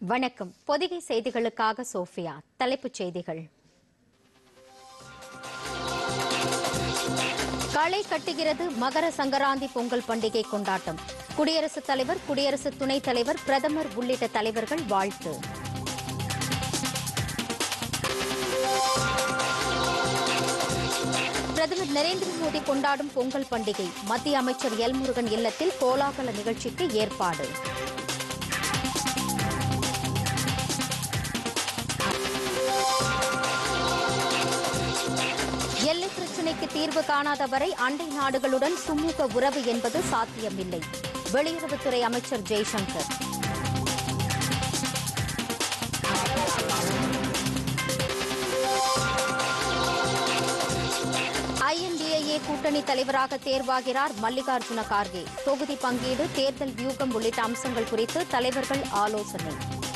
வணக்கம் பொதிகை செய்திகளுக்காக சோஃபியா தலைப்புச் செய்திகள் களை கட்டுகிறது மகர சங்கராந்தி பொங்கல் பண்டிகை கொண்டாட்டம் குடியரசுத் தலைவர் குடியரசு துணைத் தலைவர் பிரதமர் உள்ளிட்ட தலைவர்கள் வாழ்த்து பிரதமர் நரேந்திர மோடி கொண்டாடும் பொங்கல் பண்டிகை மத்திய அமைச்சர் எல் முருகன் இல்லத்தில் கோலாகல நிகழ்ச்சிக்கு ஏற்பாடு எல்லை பிரச்சினைக்கு தீர்வு காணாத வரை அண்டை நாடுகளுடன் சுமூக உறவு என்பது சாத்தியமில்லை வெளியுறவுத்துறை அமைச்சர் ஜெய்சங்கர் ஐஎன்டிஏஏ கூட்டணி தலைவராக தேர்வாகிறார் மல்லிகார்ஜுன கார்கே தொகுதி பங்கீடு தேர்தல் வியூகம் உள்ளிட்ட அம்சங்கள் குறித்து தலைவர்கள் ஆலோசனை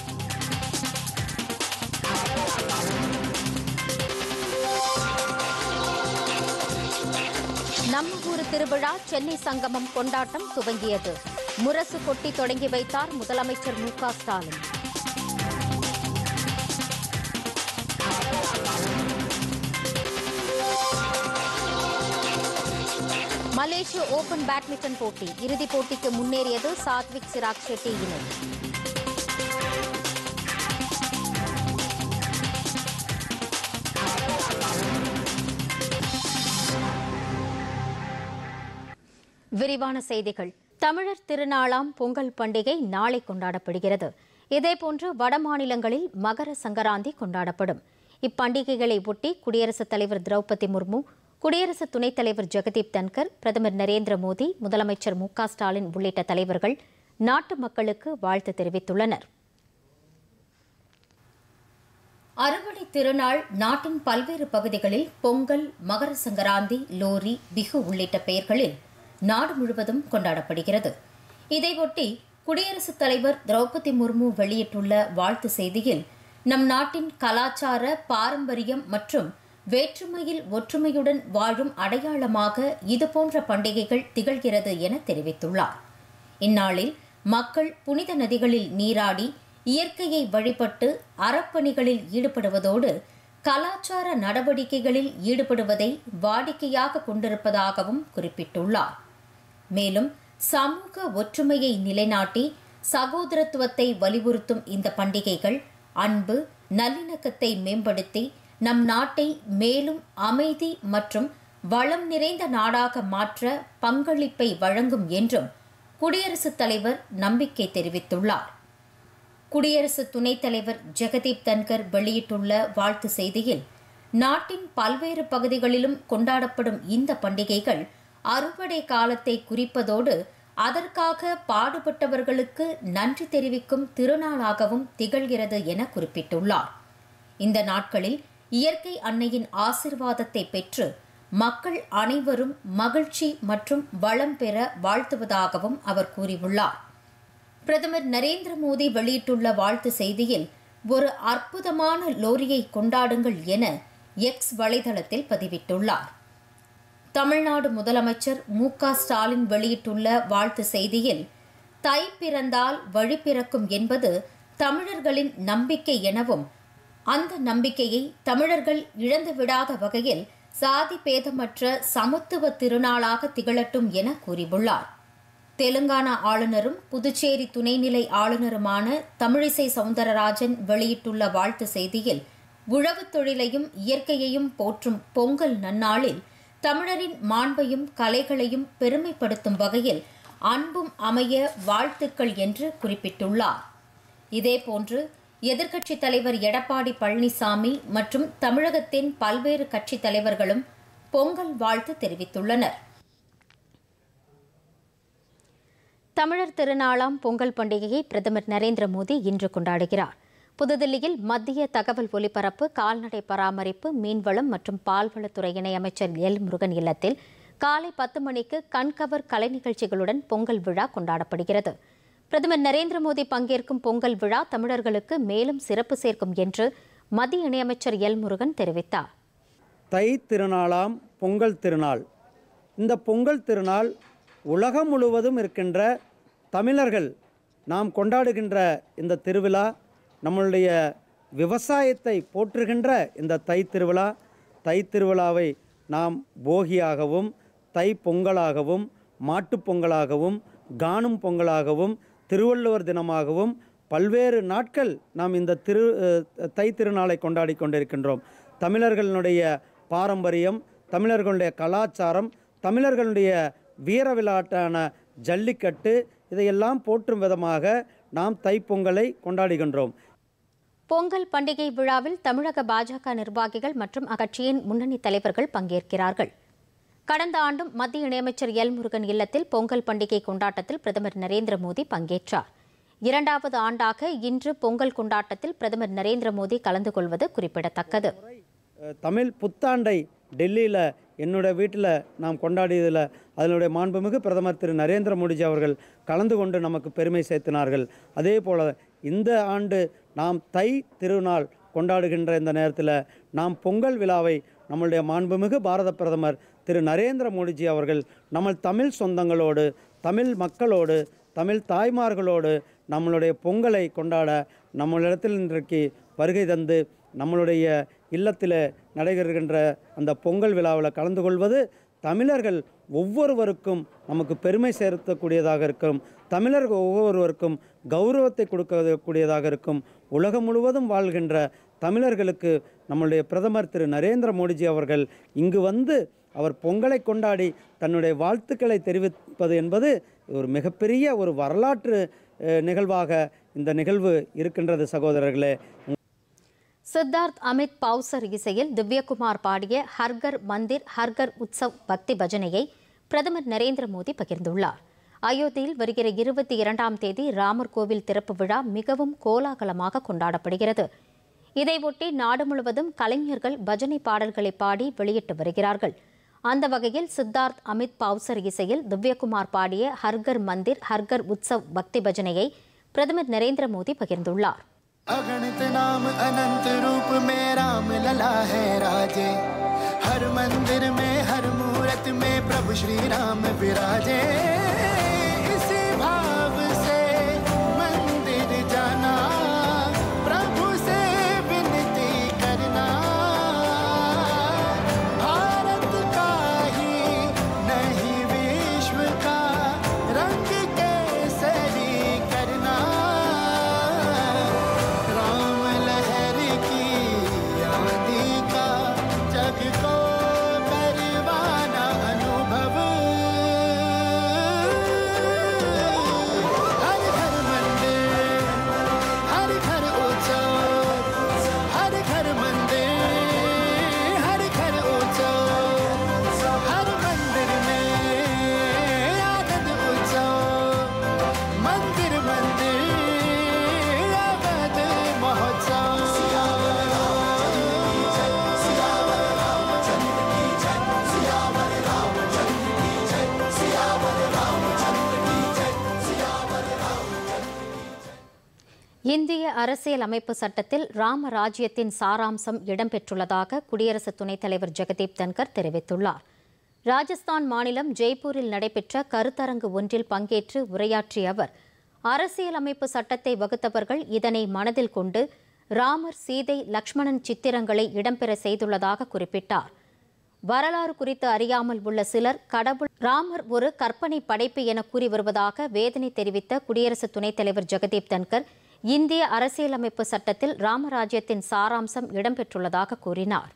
நம்ம ஊர் திருவிழா சென்னை சங்கமம் கொண்டாட்டம் துவங்கியது முரசு கொட்டி தொடங்கி வைத்தார் முதலமைச்சர் மு க ஸ்டாலின் மலேசிய ஓபன் பேட்மிண்டன் போட்டி இறுதிப் போட்டிக்கு முன்னேறியது சாத்விக் சிராக் ஷெட்டி இணை விரிவான செய்திகள் தமிழர் திருநாளாம் பொங்கல் பண்டிகை நாளை கொண்டாடப்படுகிறது இதேபோன்று வட மாநிலங்களில் மகர சங்கராந்தி கொண்டாடப்படும் இப்பண்டிகைகளை ஒட்டி குடியரசுத் தலைவர் திரௌபதி முர்மு குடியரசு துணைத் தலைவர் ஜெகதீப் தன்கர் பிரதமர் நரேந்திர மோடி முதலமைச்சர் மு க ஸ்டாலின் உள்ளிட்ட தலைவர்கள் நாட்டு மக்களுக்கு வாழ்த்து தெரிவித்துள்ளனர் அறுவடை திருநாள் நாட்டின் பல்வேறு பகுதிகளில் பொங்கல் மகர சங்கராந்தி லோரி பிகு உள்ளிட்ட பெயர்களில் நாடு முழுவதும் கொண்டாடப்படுகிறது இதையொட்டி குடியரசுத் தலைவர் திரௌபதி முர்மு வெளியிட்டுள்ள வாழ்த்து செய்தியில் நம் நாட்டின் கலாச்சார பாரம்பரியம் மற்றும் வேற்றுமையில் ஒற்றுமையுடன் வாழும் அடையாளமாக இதுபோன்ற பண்டிகைகள் திகழ்கிறது என தெரிவித்துள்ளார் இந்நாளில் மக்கள் புனித நதிகளில் நீராடி இயற்கையை வழிபட்டு அறப்பணிகளில் ஈடுபடுவதோடு கலாச்சார நடவடிக்கைகளில் ஈடுபடுவதை வாடிக்கையாக கொண்டிருப்பதாகவும் குறிப்பிட்டுள்ளார் மேலும் சமூக ஒற்றுமையை நிலைநாட்டி சகோதரத்துவத்தை வலியுறுத்தும் இந்த பண்டிகைகள் அன்பு நல்லிணக்கத்தை மேம்படுத்தி நம் நாட்டை மேலும் அமைதி மற்றும் வளம் நிறைந்த நாடாக மாற்ற பங்களிப்பை வழங்கும் என்றும் குடியரசுத் தலைவர் நம்பிக்கை தெரிவித்துள்ளார் குடியரசு துணைத் தலைவர் ஜெகதீப் தன்கர் வெளியிட்டுள்ள வாழ்த்து செய்தியில் நாட்டின் பல்வேறு பகுதிகளிலும் கொண்டாடப்படும் இந்த பண்டிகைகள் அறுவடை காலத்தை குறிப்பதோடு அதற்காக பாடுபட்டவர்களுக்கு நன்றி தெரிவிக்கும் திருநாளாகவும் திகழ்கிறது என குறிப்பிட்டுள்ளார் இந்த நாட்களில் இயற்கை அன்னையின் ஆசிர்வாதத்தை பெற்று மக்கள் அனைவரும் மகிழ்ச்சி மற்றும் வளம் பெற வாழ்த்துவதாகவும் அவர் கூறியுள்ளார் பிரதமர் நரேந்திர மோடி வெளியிட்டுள்ள வாழ்த்து செய்தியில் ஒரு அற்புதமான லோரியை கொண்டாடுங்கள் என எக்ஸ் வலைதளத்தில் பதிவிட்டுள்ளார் தமிழ்நாடு முதலமைச்சர் மு க ஸ்டாலின் வெளியிட்டுள்ள வாழ்த்து செய்தியில் தை பிறந்தால் வழி பிறக்கும் என்பது தமிழர்களின் நம்பிக்கை எனவும் அந்த நம்பிக்கையை தமிழர்கள் இழந்து விடாத வகையில் சாதி பேதமற்ற சமத்துவ திருநாளாக திகழட்டும் என கூறியுள்ளார் தெலுங்கானா ஆளுநரும் புதுச்சேரி துணைநிலை ஆளுநருமான தமிழிசை சவுந்தரராஜன் வெளியிட்டுள்ள வாழ்த்து செய்தியில் உழவுத் தொழிலையும் இயற்கையையும் போற்றும் பொங்கல் நன்னாளில் தமிழரின் மாண்பையும் கலைகளையும் பெருமைப்படுத்தும் வகையில் அன்பும் அமைய வாழ்த்துக்கள் என்று குறிப்பிட்டுள்ளார் இதேபோன்று எதிர்க்கட்சித் தலைவர் எடப்பாடி பழனிசாமி மற்றும் தமிழகத்தின் பல்வேறு கட்சித் தலைவர்களும் பொங்கல் வாழ்த்து தெரிவித்துள்ளனர் தமிழர் திருநாளாம் பொங்கல் பண்டிகையை பிரதமர் நரேந்திர மோடி இன்று கொண்டாடுகிறார் புதுதில்லியில் மத்திய தகவல் ஒலிபரப்பு கால்நடை பராமரிப்பு மீன்வளம் மற்றும் பால்வளத்துறை இணையமைச்சர் எல் முருகன் இல்லத்தில் காலை பத்து மணிக்கு கண்கவர் கலை நிகழ்ச்சிகளுடன் பொங்கல் விழா கொண்டாடப்படுகிறது பிரதமர் நரேந்திர மோடி பங்கேற்கும் பொங்கல் விழா தமிழர்களுக்கு மேலும் சிறப்பு சேர்க்கும் என்று மத்திய இணையமைச்சர் எல் முருகன் தெரிவித்தார் தை திருநாளாம் பொங்கல் திருநாள் இந்த பொங்கல் திருநாள் உலகம் முழுவதும் இருக்கின்ற தமிழர்கள் நாம் கொண்டாடுகின்ற இந்த திருவிழா நம்மளுடைய விவசாயத்தை போற்றுகின்ற இந்த தை திருவிழா தை திருவிழாவை நாம் போகியாகவும் தை பொங்கலாகவும் மாட்டுப் பொங்கலாகவும் காணும் பொங்கலாகவும் திருவள்ளுவர் தினமாகவும் பல்வேறு நாட்கள் நாம் இந்த திரு அஹ், தை திருநாளை கொண்டாடி கொண்டிருக்கின்றோம் தமிழர்களுடைய பாரம்பரியம் தமிழர்களுடைய கலாச்சாரம் தமிழர்களுடைய வீர விளையாட்டான ஜல்லிக்கட்டு இதையெல்லாம் போற்றும் விதமாக நாம் தைப்பொங்கலை கொண்டாடுகின்றோம் பொங்கல் பண்டிகை விழாவில் தமிழக பாஜக நிர்வாகிகள் மற்றும் அக்கட்சியின் முன்னணி தலைவர்கள் பங்கேற்கிறார்கள் கடந்த ஆண்டும் மத்திய இணையமைச்சர் எல் முருகன் இல்லத்தில் பொங்கல் பண்டிகை கொண்டாட்டத்தில் பிரதமர் நரேந்திர மோடி பங்கேற்றார் இரண்டாவது ஆண்டாக இன்று பொங்கல் கொண்டாட்டத்தில் பிரதமர் நரேந்திர மோடி கலந்து கொள்வது குறிப்பிடத்தக்கது அஹ், தமிழ் புத்தாண்டை டெல்லியில் என்னுடைய வீட்டில் நாம் கொண்டாடியதில் அதனுடைய மாண்புமிகு பிரதமர் திரு நரேந்திர மோடிஜி அவர்கள் கலந்து கொண்டு நமக்கு பெருமை சேர்த்தினார்கள் அதே போல் இந்த ஆண்டு நாம் தை திருநாள் கொண்டாடுகின்ற இந்த நேரத்தில் நாம் பொங்கல் விழாவை நம்முடைய மாண்புமிகு பாரத பிரதமர் திரு நரேந்திர மோடிஜி அவர்கள் நம்ம தமிழ் சொந்தங்களோடு தமிழ் மக்களோடு தமிழ் தாய்மார்களோடு நம்மளுடைய பொங்கலை கொண்டாட நம்மளிடத்தில் இன்றைக்கு வருகை தந்து நம்மளுடைய இல்லத்தில் நடைபெறுகின்ற அந்த பொங்கல் விழாவில் கலந்து கொள்வது தமிழர்கள் ஒவ்வொருவருக்கும் நமக்கு பெருமை சேர்த்தக்கூடியதாக இருக்கும் தமிழர்கள் ஒவ்வொருவருக்கும் கௌரவத்தை கொடுக்கக்கூடியதாக இருக்கும் உலகம் முழுவதும் வாழ்கின்ற தமிழர்களுக்கு நம்முடைய பிரதமர் திரு நரேந்திர மோடிஜி அவர்கள் இங்கு வந்து அவர் பொங்கலை கொண்டாடி தன்னுடைய வாழ்த்துக்களை தெரிவிப்பது என்பது ஒரு மிகப்பெரிய ஒரு வரலாற்று அஹ், நிகழ்வாக இந்த நிகழ்வு இருக்கின்றது சகோதரர்களே சித்தார்த் அமித் பவுசர் இசையில் திவ்யகுமார் பாடிய ஹர்கர் மந்திர் ஹர்கர் உத்சவ் பக்தி பஜனையை பிரதமர் நரேந்திர மோடி பகிர்ந்துள்ளார் அயோத்தியில் வருகிற இருபத்தி இரண்டாம் தேதி ராமர் கோவில் திறப்பு விழா மிகவும் கோலாகலமாக கொண்டாடப்படுகிறது இதையொட்டி நாடு முழுவதும் கலைஞர்கள் பஜனை பாடல்களை பாடி வெளியிட்டு வருகிறார்கள் அந்த வகையில் சித்தார்த் அமித் பவுசர் இசையில் திவ்யகுமார் பாடிய ஹர்கர் மந்திர் ஹர்கர் உத்சவ் பக்தி பஜனையை பிரதமர் நரேந்திர மோடி பகிர்ந்துள்ளார் अगणित नाम अनंत रूप में राम लला है राजे हर मंदिर में हर मूरत में प्रभु श्री राम विराजे इसी भाव से मंदिर जाना प्रभु से विनती करना भारत का ही नहीं विश्व का रंग केसरी करना राम लहर की आंधी का जग को करवाना अनुभव हर घर मंदिर हर घर उत्सव हर घर मंदिर हर घर उत्सव हर मंदिर में आनंद उत्सव मंदिर मंदिर अवध இந்திய அரசியல் அமைப்பு சட்டத்தில் ராம ராஜ்யத்தின் சாராம்சம் இடம்பெற்றுள்ளதாக குடியரசு துணைத் தலைவர் ஜெகதீப் தன்கர் தெரிவித்துள்ளார் ராஜஸ்தான் மாநிலம் ஜெய்ப்பூரில் நடைபெற்ற கருத்தரங்கு ஒன்றில் பங்கேற்று உரையாற்றிய அவர் அரசியலமைப்பு சட்டத்தை வகுத்தவர்கள் இதனை மனதில் கொண்டு ராமர் சீதை லக்ஷ்மணன் சித்திரங்களை இடம்பெற செய்துள்ளதாக குறிப்பிட்டார் வரலாறு குறித்து அறியாமல் உள்ள சிலர் கடவுள் ராமர் ஒரு கற்பனை படைப்பு என கூறி வருவதாக வேதனை தெரிவித்த குடியரசு துணைத் தலைவர் ஜெகதீப் தன்கர் இந்திய அரசியலமைப்பு சட்டத்தில் ராமராஜ்யத்தின் சாராம்சம் இடம்பெற்றுள்ளதாக கூறினார்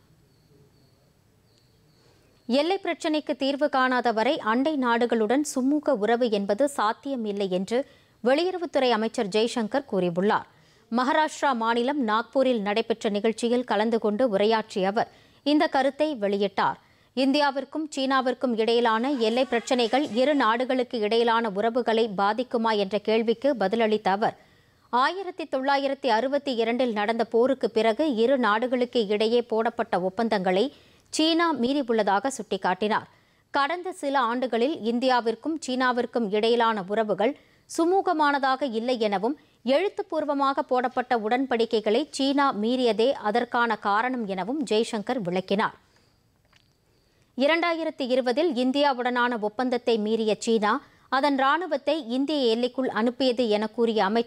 எல்லை பிரச்சினைக்கு தீர்வு காணாத வரை அண்டை நாடுகளுடன் சுமூக உறவு என்பது சாத்தியமில்லை என்று வெளியுறவுத்துறை அமைச்சர் ஜெய்சங்கர் கூறியுள்ளார் மகாராஷ்டிரா மாநிலம் நாக்பூரில் நடைபெற்ற நிகழ்ச்சியில் கலந்து கொண்டு உரையாற்றிய அவர் இந்த கருத்தை வெளியிட்டார் இந்தியாவிற்கும் சீனாவிற்கும் இடையிலான எல்லை பிரச்சினைகள் இரு நாடுகளுக்கு இடையிலான உறவுகளை பாதிக்குமா என்ற கேள்விக்கு பதிலளித்த அவர் ஆயிரத்தி தொள்ளாயிரத்தி அறுபத்தி இரண்டில் நடந்த போருக்கு பிறகு இரு நாடுகளுக்கு இடையே போடப்பட்ட ஒப்பந்தங்களை சீனா மீறியுள்ளதாக சுட்டிக்காட்டினார் கடந்த சில ஆண்டுகளில் இந்தியாவிற்கும் சீனாவிற்கும் இடையிலான உறவுகள் சுமூகமானதாக இல்லை எனவும் எழுத்துப்பூர்வமாக போடப்பட்ட உடன்படிக்கைகளை சீனா மீறியதே அதற்கான காரணம் எனவும் ஜெய்சங்கர் விளக்கினார் இரண்டாயிரத்தி இருபதில் இந்தியாவுடனான ஒப்பந்தத்தை மீறிய சீனா அதன் ராணுவத்தை இந்திய எல்லைக்குள் அனுப்பியது என கூறிய அமைச்சர்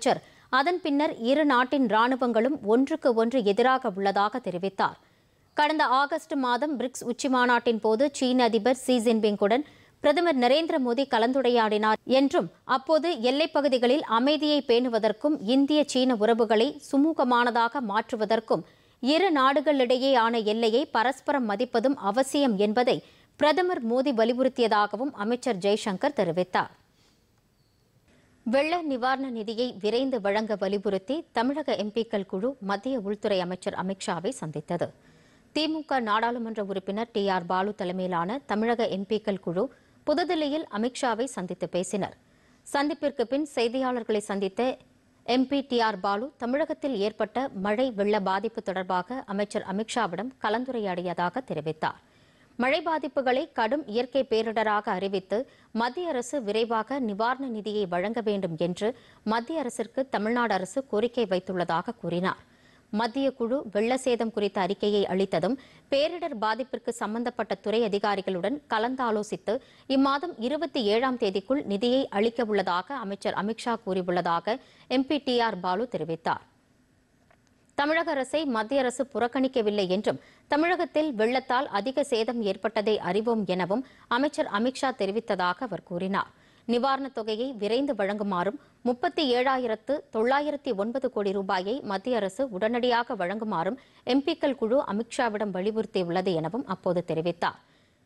அதன் பின்னர் இரு நாட்டின் ராணுவங்களும் ஒன்றுக்கு ஒன்று எதிராக உள்ளதாக தெரிவித்தார் கடந்த ஆகஸ்ட் மாதம் பிரிக்ஸ் உச்சிமாநாட்டின் போது சீன அதிபர் ஷி ஜின்பிங்குடன் பிரதமர் நரேந்திர மோடி கலந்துரையாடினார் என்றும் அப்போது எல்லைப் பகுதிகளில் அமைதியை பேணுவதற்கும் இந்திய சீன உறவுகளை சுமூகமானதாக மாற்றுவதற்கும் இரு நாடுகளிடையேயான எல்லையை பரஸ்பரம் மதிப்பதும் அவசியம் என்பதை பிரதமர் மோடி வலியுறுத்தியதாகவும் அமைச்சர் ஜெய்சங்கர் தெரிவித்தார் வெள்ள நிவாரண நிதியை விரைந்து வழங்க வலியுறுத்தி தமிழக எம்பிக்கள் குழு மத்திய உள்துறை அமைச்சர் அமித்ஷாவை சந்தித்தது திமுக நாடாளுமன்ற உறுப்பினர் டி ஆர் பாலு தலைமையிலான தமிழக எம்பிக்கள் குழு புதுதில்லியில் அமித்ஷாவை சந்தித்து பேசினர் சந்திப்பிற்கு பின் செய்தியாளர்களை சந்தித்த எம்பி டி ஆர் பாலு தமிழகத்தில் ஏற்பட்ட மழை வெள்ள பாதிப்பு தொடர்பாக அமைச்சர் அமித்ஷாவிடம் கலந்துரையாடியதாக தெரிவித்தார் மழை பாதிப்புகளை கடும் இயற்கை பேரிடராக அறிவித்து மத்திய அரசு விரைவாக நிவாரண நிதியை வழங்க வேண்டும் என்று மத்திய அரசிற்கு தமிழ்நாடு அரசு கோரிக்கை வைத்துள்ளதாக கூறினார் மத்திய குழு வெள்ள சேதம் குறித்த அறிக்கையை அளித்ததும் பேரிடர் பாதிப்பிற்கு சம்பந்தப்பட்ட துறை அதிகாரிகளுடன் கலந்தாலோசித்து இம்மாதம் இருபத்தி ஏழாம் தேதிக்குள் நிதியை அளிக்க உள்ளதாக அமைச்சர் அமித்ஷா கூறியுள்ளதாக எம்பி டி ஆர் பாலு தெரிவித்தார் தமிழக அரசை மத்திய அரசு புறக்கணிக்கவில்லை என்றும் தமிழகத்தில் வெள்ளத்தால் அதிக சேதம் ஏற்பட்டதை அறிவோம் எனவும் அமைச்சர் அமித்ஷா தெரிவித்ததாக அவர் கூறினார் நிவாரணத் தொகையை விரைந்து வழங்குமாறும் முப்பத்தி ஏழாயிரத்து தொள்ளாயிரத்தி ஒன்பது கோடி ரூபாயை மத்திய அரசு உடனடியாக வழங்குமாறும் எம்பிக்கள் குழு அமித்ஷாவிடம் வலியுறுத்தியுள்ளது எனவும் அப்போது தெரிவித்தார்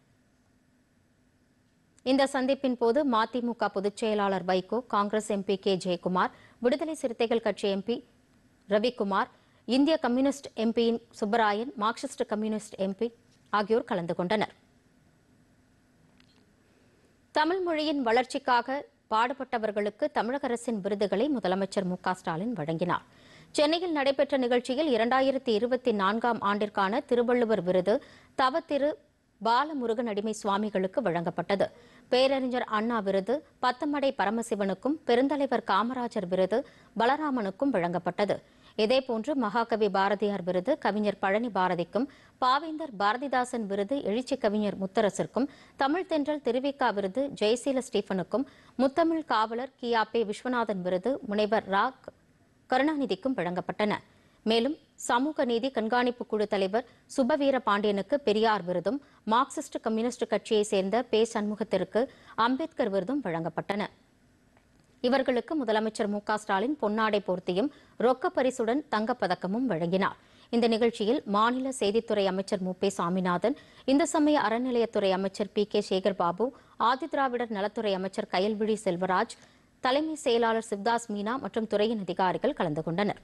இந்த சந்திப்பின் போது மதிமுக பொதுச் செயலாளர் Vaiko Congress MP K Jayakumar Viduthalai Chiruthaigal கட்சி எம்பி ரவிக்குமார் இந்திய Communist MP Subbarayan Marxist Communist MP ஆகியோர் கலந்து கொண்டனர் தமிழ் மொழியின் வளர்ச்சிக்காக பாடுபட்டவர்களுக்கு தமிழக அரசின் விருதுகளை முதலமைச்சர் மு க ஸ்டாலின் வழங்கினார் சென்னையில் நடைபெற்ற நிகழ்ச்சியில் இரண்டாயிரத்தி இருபத்தி நான்காம் ஆண்டிற்கான திருவள்ளுவர் விருது தவத்திரு பாலமுருகன் அடிமை சுவாமிகளுக்கு வழங்கப்பட்டது பேரறிஞர் அண்ணா விருது பத்தமடை பரமசிவனுக்கும் பெருந்தலைவர் காமராஜர் விருது பலராமனுக்கும் வழங்கப்பட்டது இதேபோன்று மகாகவி பாரதியார் விருது கவிஞர் பழனி பாரதிக்கும் பாவேந்தர் பாரதிதாசன் விருது எழுச்சி கவிஞர் முத்தரசிற்கும் தமிழ் தென்றல் திருவிக்கா விருது ஜெயசீல ஸ்டீஃபனுக்கும் முத்தமிழ் காவலர் கியாபே விஸ்வநாதன் விருது முனைவர் ரா கருணாநிதிக்கும் வழங்கப்பட்டன மேலும் சமூக நீதி கண்காணிப்பு குழு தலைவர் சுபவீர பாண்டியனுக்கு பெரியார் விருதும் மார்க்சிஸ்ட் கம்யூனிஸ்ட் கட்சியைச் சேர்ந்த பே சண்முகத்திற்கு அம்பேத்கர் விருதும் வழங்கப்பட்டன இவர்களுக்கு முதலமைச்சர் மு க ஸ்டாலின் பொன்னாடை போர்த்தியும் ரொக்க பரிசுடன் தங்கப்பதக்கமும் வழங்கினார் இந்த நிகழ்ச்சியில் மாநில செய்தித்துறை அமைச்சர் மு பே சாமிநாதன் இந்து சமய அறநிலையத்துறை அமைச்சர் பி கே சேகர் பாபு ஆதிதிராவிடர் நலத்துறை அமைச்சர் கயல்விழி செல்வராஜ் தலைமை செயலாளர் சிவ்தாஸ் மீனா மற்றும் துறையின் அதிகாரிகள் கலந்து கொண்டனர்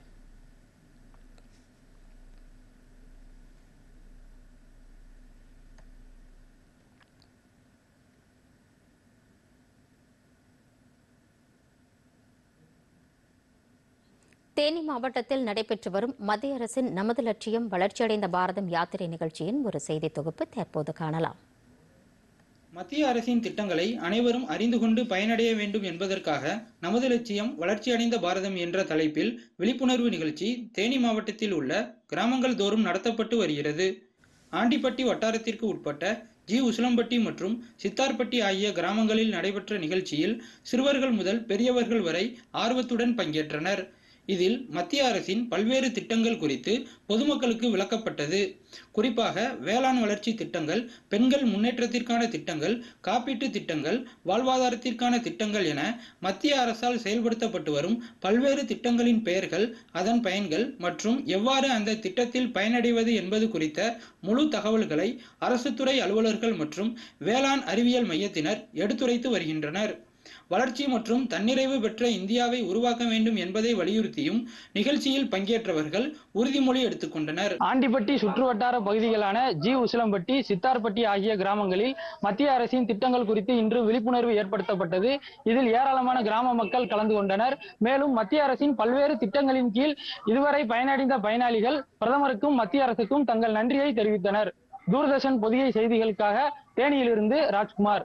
தேனி மாவட்டத்தில் நடைபெற்று வரும் மத்திய அரசின் நமது லட்சியம் வளர்ச்சியடைந்த பாரதம் யாத்திரை நிகழ்ச்சியின் ஒரு செய்தி தொகுப்பு தற்போது காணலாம் மத்திய அரசின் திட்டங்களை அனைவரும் அறிந்து கொண்டு பயனடைய வேண்டும் என்பதற்காக நமது லட்சியம் வளர்ச்சியடைந்த பாரதம் என்ற தலைப்பில் விழிப்புணர்வு நிகழ்ச்சி தேனி மாவட்டத்தில் உள்ள கிராமங்கள் தோறும் நடத்தப்பட்டு வருகிறது ஆண்டிப்பட்டி வட்டாரத்திற்கு உட்பட்ட ஜி உசிலம்பட்டி மற்றும் சித்தார்பட்டி ஆகிய கிராமங்களில் நடைபெற்ற நிகழ்ச்சியில் சிறுவர்கள் முதல் பெரியவர்கள் வரை ஆர்வத்துடன் பங்கேற்றனர் இதில் மத்திய அரசின் பல்வேறு திட்டங்கள் குறித்து பொதுமக்களுக்கு விளக்கப்பட்டது குறிப்பாக வேளாண் வளர்ச்சி திட்டங்கள் பெண்கள் முன்னேற்றத்திற்கான திட்டங்கள் காப்பீட்டு திட்டங்கள் வாழ்வாதாரத்திற்கான திட்டங்கள் என மத்திய அரசால் செயல்படுத்தப்பட்டு வரும் பல்வேறு திட்டங்களின் பெயர்கள் அதன் பயன்கள் மற்றும் எவ்வாறு அந்த திட்டத்தில் பயனடைவது என்பது குறித்த முழு தகவல்களை அரசு துறை அலுவலர்கள் மற்றும் வேளாண் அறிவியல் மையத்தினர் எடுத்துரைத்து வருகின்றனர் வளர்ச்சி மற்றும் தன்னிறைவு பெற்ற இந்தியாவை உருவாக்க வேண்டும் என்பதை வலியுறுத்தியும் நிகழ்ச்சியில் பங்கேற்றவர்கள் உறுதிமொழி எடுத்துக்கொண்டனர் ஆண்டிப்பட்டி சுற்றுவட்டார பகுதிகளான ஜி உசிலம்பட்டி சித்தார்பட்டி ஆகிய கிராமங்களில் மத்திய அரசின் திட்டங்கள் குறித்து இன்று விழிப்புணர்வு ஏற்படுத்தப்பட்டது இதில் ஏராளமான கிராம மக்கள் கலந்து கொண்டனர் மேலும் மத்திய அரசின் பல்வேறு திட்டங்களின் கீழ் இதுவரை பயனடைந்த பயனாளிகள் பிரதமருக்கும் மத்திய அரசுக்கும் தங்கள் நன்றியை தெரிவித்தனர் தூர்தர்ஷன் பொதிகை செய்திகளுக்காக தேனியிலிருந்து ராஜ்குமார்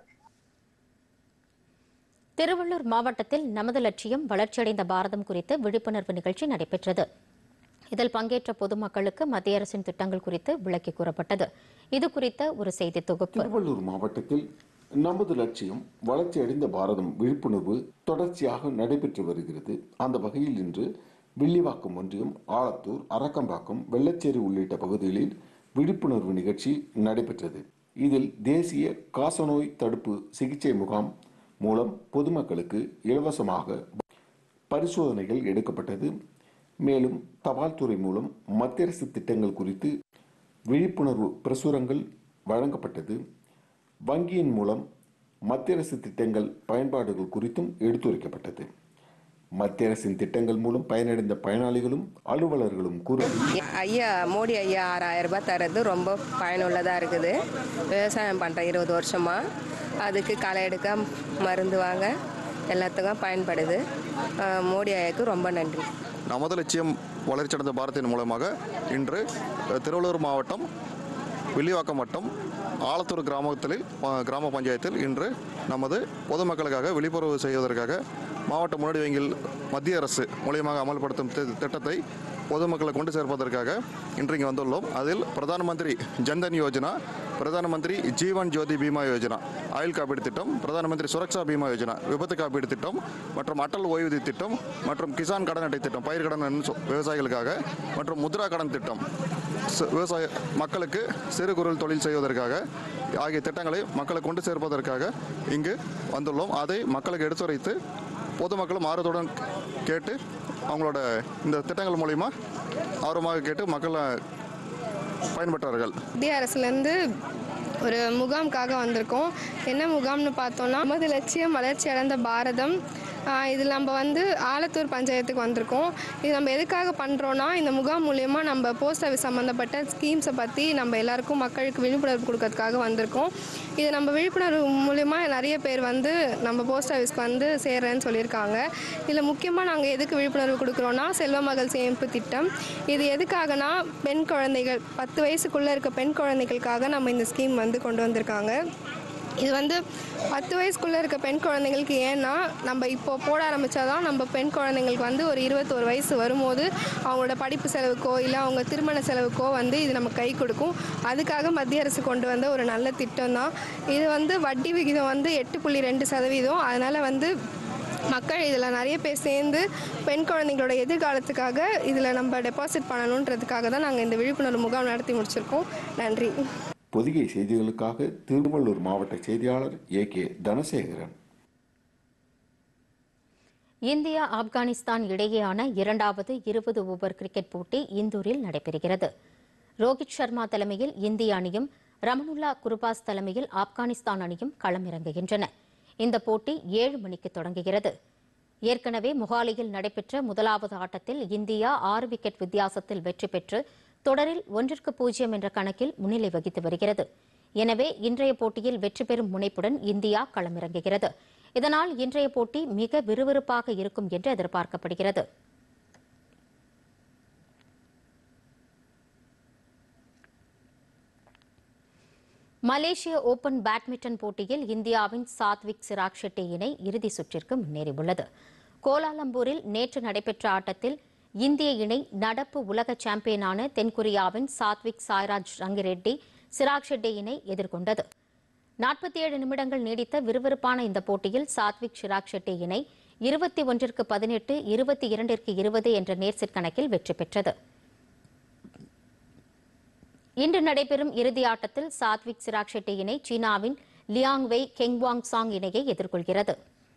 திருவள்ளூர் மாவட்டத்தில் நமது லட்சியம் வளர்ச்சியடைந்த பாரதம் குறித்து விழிப்புணர்வு நிகழ்ச்சி நடைபெற்றது இதில் பங்கேற்ற பொதுமக்களுக்கு மத்திய அரசின் திட்டங்கள் குறித்து விளக்கி கூறப்பட்டது இது குறித்த ஒரு செய்தி தொகுப்பு திருவள்ளூர் மாவட்டத்தில் நமது லட்சியம் வளர்ச்சியடைந்த பாரதம் விழிப்புணர்வு தொடர்ச்சியாக நடைபெற்று வருகிறது அந்த வகையில் இன்று வில்லிவாக்கம் ஒன்றியம் ஆலத்தூர் அரக்கம்பாக்கம் வெள்ளச்சேரி உள்ளிட்ட பகுதிகளில் விழிப்புணர்வு நிகழ்ச்சி நடைபெற்றது இதில் தேசிய காசநோய் தடுப்பு சிகிச்சை முகாம் மூலம் பொதுமக்களுக்கு இலவசமாக பரிசோதனைகள் எடுக்கப்பட்டது மேலும் தபால் துறை மூலம் மத்திய அரசு திட்டங்கள் குறித்து விழிப்புணர்வு பிரசுரங்கள் வழங்கப்பட்டது வங்கியின் மூலம் மத்திய அரசு திட்டங்கள் பயன்பாடுகள் குறித்தும் எடுத்துரைக்கப்பட்டது மத்திய அரசின் திட்டங்கள் மூலம் பயனடைந்த பயனாளிகளும் அலுவலர்களும் கூறுகையில் ஐயா மோடி ஐயா ஆறாயிரம் ரூபாய் தரது ரொம்ப பயனுள்ளதாக இருக்குது விவசாயம் பண்ணுறேன் இருபது வருஷமாக அதுக்கு களை எடுக்க மருந்து வாங்க எல்லாத்துக்கும் பயன்படுது அஹ் மோடி ஐயாவுக்கு ரொம்ப நன்றி நமது லட்சியம் வளர்ச்சியடைந்த பாரத்தின் மூலமாக இன்று அஹ், திருவள்ளூர் மாவட்டம் வில்லிவாக்கம் வட்டம் ஆலத்தூர் கிராமத்தில் அஹ், கிராம பஞ்சாயத்தில் இன்று நமது பொதுமக்களுக்காக விழிப்புணர்வு செய்வதற்காக மாவட்ட முன்னாடி வங்கியில் மத்திய அரசு மூலியமாக அமல்படுத்தும் தி- திட்டத்தை பொதுமக்களை கொண்டு சேர்ப்பதற்காக இன்று இங்கே வந்துள்ளோம் அதில் பிரதான் மந்திரி ஜன்தன் யோஜனா பிரதான் மந்திரி ஜீவன் ஜோதி பீமா யோஜனா ஆயுள் காப்பீடு திட்டம் பிரதான் மந்திரி சுரக்ஷா பீமா யோஜனா விபத்து காப்பீடு திட்டம் மற்றும் அட்டல் ஓய்வூதிய திட்டம் மற்றும் கிசான் கடன் அட்டை திட்டம் பயிர் கடன் சொ- விவசாயிகளுக்காக மற்றும் முத்ரா கடன் திட்டம் சு- விவசாய மக்களுக்கு சிறு குறு தொழில் செய்வதற்காக ஆகிய திட்டங்களை மக்களை கொண்டு சேர்ப்பதற்காக இங்கு வந்துள்ளோம் அதை மக்களுக்கு எடுத்துரைத்து பொதுமக்களும் ஆர்வத்துடன் கேட்டு அவங்களோட இந்த திட்டங்கள் மூலிமா ஆர்வமாக கேட்டு மக்களை பயன்பெற்றார்கள் மத்திய அரசுலேருந்து ஒரு முகாமுக்காக வந்திருக்கோம் என்ன முகாம்னு பார்த்தோன்னா நமது லட்சியம் வளர்ச்சி அடைந்த பாரதம் ஆஹ் இதில் நம்ம வந்து ஆலத்தூர் பஞ்சாயத்துக்கு வந்திருக்கோம் இது நம்ம எதுக்காக பண்ணுறோன்னா இந்த முகாம் மூலயமா நம்ம போஸ்ட் ஆஃபீஸ் சம்மந்தப்பட்ட ஸ்கீம்ஸை பற்றி நம்ம எல்லாருக்கும் மக்களுக்கு விழிப்புணர்வு கொடுக்கறதுக்காக வந்திருக்கோம் இது நம்ம விழிப்புணர்வு மூலயமா நிறைய பேர் வந்து நம்ம போஸ்ட் ஆஃபீஸ்க்கு வந்து சேர்றேன்னு சொல்லியிருக்காங்க இதில் முக்கியமாக நாங்கள் எதுக்கு விழிப்புணர்வு கொடுக்குறோன்னா செல்வ மகள் சேமிப்பு திட்டம் இது எதுக்காகனா பெண் குழந்தைகள் பத்து வயசுக்குள்ளே இருக்க பெண் குழந்தைகளுக்காக நம்ம இந்த ஸ்கீம் வந்து கொண்டு வந்திருக்காங்க இது வந்து பத்து வயசுக்குள்ளே இருக்க பெண் குழந்தைங்களுக்கு ஏன்னா நம்ம இப்போ போட ஆரம்பித்தாதான் நம்ம பெண் குழந்தைங்களுக்கு வந்து ஒரு இருபத்தோரு வயசு வரும்போது அவங்களோட படிப்பு செலவுக்கோ இல்லை அவங்க திருமண செலவுக்கோ வந்து இது நம்ம கை கொடுக்கும் அதுக்காக மத்திய அரசு கொண்டு வந்த ஒரு நல்ல திட்டம் தான் இது வந்து வட்டி விகிதம் வந்து எட்டு புள்ளி ரெண்டு சதவீதம் அதனால் வந்து மக்கள் இதில் நிறைய பேர் சேர்ந்து பெண் குழந்தைங்களோட எதிர்காலத்துக்காக இதில் நம்ம டெபாசிட் பண்ணணுன்றதுக்காக தான் நாங்கள் இந்த விழிப்புணர்வு முகாம் நடத்தி முடிச்சிருக்கோம் நன்றி பொதிகை செய்திகளுக்காக திருவள்ளூர் மாவட்ட செய்தியாளர் A K Dhanasekaran India Afghanistan இடையேயான இரண்டாவது இருபது ஓவர் கிரிக்கெட் போட்டி இந்தூரில் நடைபெறுகிறது ரோஹித் சர்மா தலைமையில் இந்திய அணியும் ரமனுல்லா குருபாஸ் தலைமையில் ஆப்கானிஸ்தான் அணியும் களமிறங்குகின்றன இந்த போட்டி ஏழு மணிக்கு தொடங்குகிறது ஏற்கனவே மொஹாலியில் நடைபெற்ற முதலாவது ஆட்டத்தில் இந்தியா ஆறு விக்கெட் வித்தியாசத்தில் வெற்றி பெற்று தொடரில் ஒன்றிற்கு பூஜ்ஜியம் என்ற கணக்கில் முன்னிலை வகித்து வருகிறது எனவே இன்றைய போட்டியில் வெற்றி பெறும் முனைப்புடன் இந்தியா களமிறங்குகிறது இதனால் இன்றைய போட்டி மிக விறுவிறுப்பாக இருக்கும் என்று எதிர்பார்க்கப்படுகிறது மலேசிய ஓபன் பேட்மிண்டன் போட்டியில் இந்தியாவின் சாத்விக் சிராக் ஷெட்டி இணை இறுதி சுற்றிற்கு முன்னேறியுள்ளது கோலாலம்பூரில் நேற்று நடைபெற்ற ஆட்டத்தில் இந்திய இணை நடப்பு உலக சாம்பியனான தென்கொரியாவின் சாத்விக் சாய்ராஜ் ரங்கிரெட்டி சிராக் ஷெட்டி இணை எதிர்கொண்டது நாற்பத்தி ஏழு நிமிடங்கள் நீடித்த விறுவிறுப்பான இந்த போட்டியில் சாத்விக் சிராக் ஷெட்டி இணை இருபத்தி ஒன்றிற்கு பதினெட்டு இருபத்தி இரண்டிற்கு இருபது என்ற நேர்செட் கணக்கில் வெற்றி பெற்றது இன்று நடைபெறும் இறுதி ஆட்டத்தில் சாத்விக் சிராக் ஷெட்டி இணை சீனாவின் லியாங் வெய் கெங்வாங் சாங் இணையை எதிர்கொள்கிறது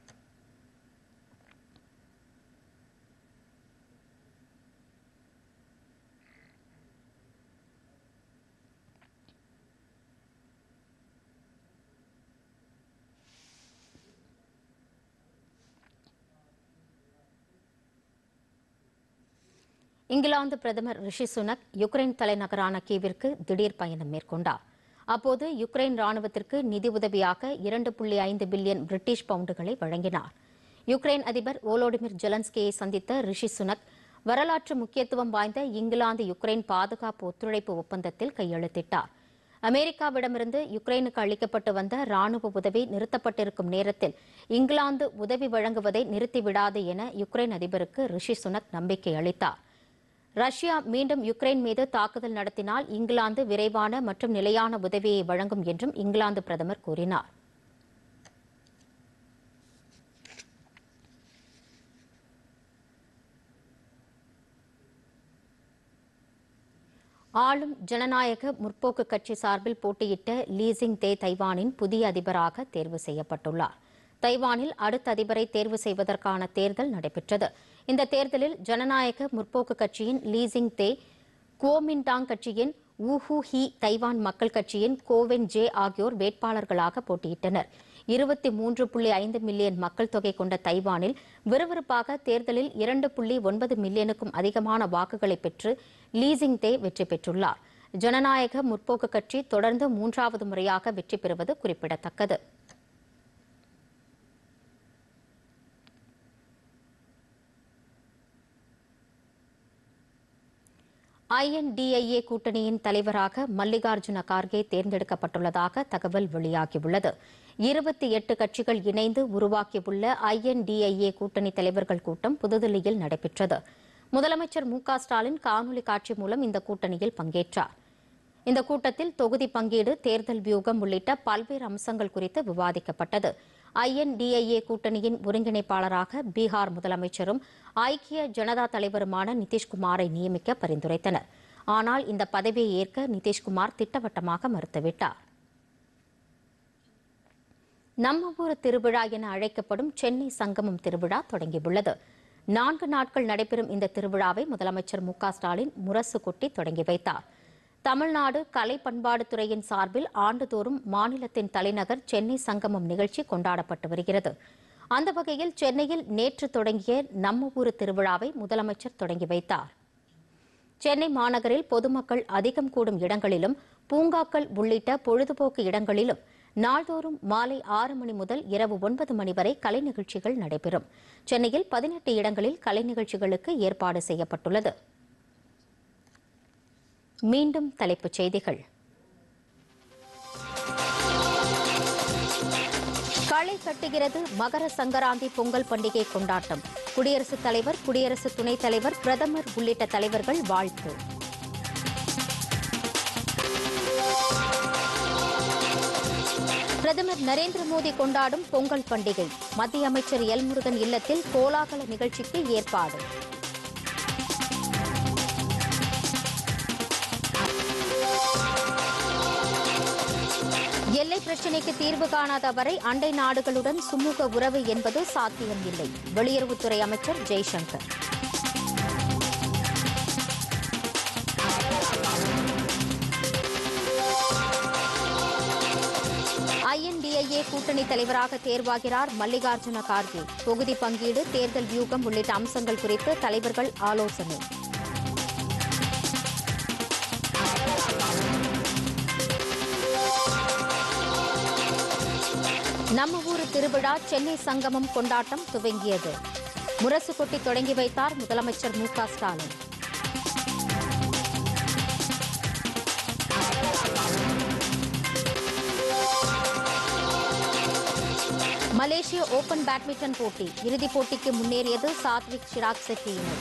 இங்கிலாந்து பிரதமர் ரிஷி சுனக் யுக்ரைன் தலைநகரான கீவிற்கு திடீர் பயணம் மேற்கொண்டார் அப்போது யுக்ரைன் ராணுவத்திற்கு நிதி உதவியாக இரண்டு புள்ளி ஐந்து பில்லியன் பிரிட்டிஷ் பவுண்டுகளை வழங்கினார் யுக்ரைன் அதிபர் ஓலோடிமிர் ஜெலன்ஸ்கியை சந்தித்த ரிஷி சுனக் வரலாற்று முக்கியத்துவம் வாய்ந்த இங்கிலாந்து யுக்ரைன் பாதுகாப்பு ஒத்துழைப்பு ஒப்பந்தத்தில் கையெழுத்திட்டார் அமெரிக்காவிடமிருந்து யுக்ரைனுக்கு அளிக்கப்பட்டு வந்த ராணுவ உதவி நிறுத்தப்பட்டிருக்கும் நேரத்தில் இங்கிலாந்து உதவி வழங்குவதை நிறுத்திவிடாது என யுக்ரைன் அதிபருக்கு ரிஷி சுனக் நம்பிக்கை அளித்தார் ரஷ்யா மீண்டும் யுக்ரைன் மீது தாக்குதல் நடத்தினால் இங்கிலாந்து விரைவான மற்றும் நிலையான உதவியை வழங்கும் என்றும் இங்கிலாந்து பிரதமர் கூறினார் ஆளும் ஜனநாயக முற்போக்கு கட்சி சார்பில் போட்டியிட்ட லீசிங் தே தைவானின் புதிய அதிபராக தேர்வு செய்யப்பட்டுள்ளார் தைவானில் அடுத்த அதிபரை தேர்வு செய்வதற்கான தேர்தல் நடைபெற்றது இந்த தேர்தலில் ஜனநாயக முற்போக்கு கட்சியின் லீசிங் தே குவோமின்டாங் கட்சியின் ஊஹூ ஹி தைவான் மக்கள் கட்சியின் கோவென் ஜே ஆகியோர் வேட்பாளர்களாக போட்டியிட்டனர் இருபத்தி மூன்று புள்ளி ஐந்து மில்லியன் மக்கள் தொகை கொண்ட தைவானில் விறுவிறுப்பாக தேர்தலில் இரண்டு புள்ளி ஒன்பது மில்லியனுக்கும் அதிகமான வாக்குகளை பெற்று லீசிங் தே வெற்றி பெற்றுள்ளார் ஜனநாயக முற்போக்கு கட்சி தொடர்ந்து மூன்றாவது முறையாக வெற்றி பெறுவது குறிப்பிடத்தக்கது ஐஎன்டிஐஏ கூட்டணியின் தலைவராக மல்லிகார்ஜுன கார்கே தேர்ந்தெடுக்கப்பட்டுள்ளதாக தகவல் வெளியாகியுள்ளது இருபத்தி எட்டு கட்சிகள் இணைந்து உருவாக்கியுள்ள ஐஎன்டிஐஏ கூட்டணி தலைவர்கள் கூட்டம் புதுதில்லியில் நடைபெற்றது முதலமைச்சர் மு க ஸ்டாலின் காணொலி காட்சி மூலம் இந்த கூட்டணியில் பங்கேற்றார் இந்த கூட்டத்தில் தொகுதி பங்கீடு தேர்தல் வியூகம் உள்ளிட்ட பல்வேறு அம்சங்கள் குறித்து விவாதிக்கப்பட்டது ஐஎன்டிஐஏ கூட்டணியின் ஒருங்கிணைப்பாளராக பீகார் முதலமைச்சரும் ஐக்கிய ஜனதா தலைவருமான நிதிஷ்குமாரை நியமிக்க பரிந்துரைத்தனர் ஆனால் இந்த பதவியை ஏற்க நிதிஷ்குமார் திட்டவட்டமாக மறுத்துவிட்டார் நம்ம ஊர் திருவிழா என அழைக்கப்படும் சென்னை சங்கமம் திருவிழா தொடங்கியுள்ளது நான்கு நாட்கள் நடைபெறும் இந்த திருவிழாவை முதலமைச்சர் மு க ஸ்டாலின் முரசு கொட்டி தொடங்கி வைத்தார் தமிழ்நாடு கலை பண்பாடுத்துறையின் சார்பில் ஆண்டுதோறும் மாநிலத்தின் தலைநகர் சென்னை சங்கமம் நிகழ்ச்சி கொண்டாடப்பட்டு வருகிறது அந்த வகையில் சென்னையில் நேற்று தொடங்கிய நம்ம ஊர் திருவிழாவை முதலமைச்சர் தொடங்கி வைத்தார் சென்னை மாநகரில் பொதுமக்கள் அதிகம் கூடும் இடங்களிலும் பூங்காக்கள் உள்ளிட்ட பொழுதுபோக்கு இடங்களிலும் நாள்தோறும் மாலை ஆறு மணி முதல் இரவு ஒன்பது மணி வரை கலை நிகழ்ச்சிகள் நடைபெறும் சென்னையில் பதினெட்டு இடங்களில் கலை நிகழ்ச்சிகளுக்கு ஏற்பாடு செய்யப்பட்டுள்ளது மீண்டும் தலைப்புச் செய்திகள் களை கட்டுகிறது மகர சங்கராந்தி பொங்கல் பண்டிகை கொண்டாட்டம் குடியரசுத் தலைவர் குடியரசு துணைத் தலைவர் பிரதமர் உள்ளிட்ட தலைவர்கள் வாழ்த்து பிரதமர் நரேந்திர மோடி கொண்டாடும் பொங்கல் பண்டிகை மத்திய அமைச்சர் எல் முருகன் இல்லத்தில் கோலாகல நிகழ்ச்சிக்கு ஏற்பாடு எல்லை பிரச்சினைக்கு தீர்வு காணாத வரை அண்டை நாடுகளுடன் சுமூக உறவு என்பது சாத்தியம் இல்லை வெளியுறவுத்துறை அமைச்சர் ஜெய்சங்கர் ஐஎன்டிஐஏ கூட்டணி தலைவராக தேர்வாகிறார் மல்லிகார்ஜுன கார்கே தொகுதி பங்கீடு தேர்தல் வியூகம் உள்ளிட்ட அம்சங்கள் குறித்து தலைவர்கள் ஆலோசனை நம்ம ஊர் திருவிழா சென்னை சங்கமம் கொண்டாட்டம் துவங்கியது முரசு கொட்டி தொடங்கி வைத்தார் முதலமைச்சர் மு க ஸ்டாலின் மலேசிய ஓபன் பேட்மிண்டன் போட்டி இறுதிப் போட்டிக்கு முன்னேறியது சாத்விக் சிராக் செட்டி இணை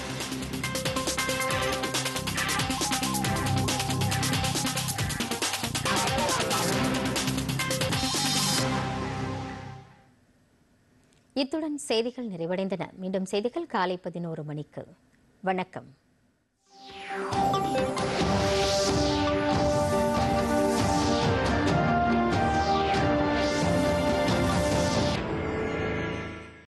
இத்துடன் செய்திகள் நிறைவடைந்தன மீண்டும் செய்திகள் காலை பதினோரு மணிக்கு வணக்கம்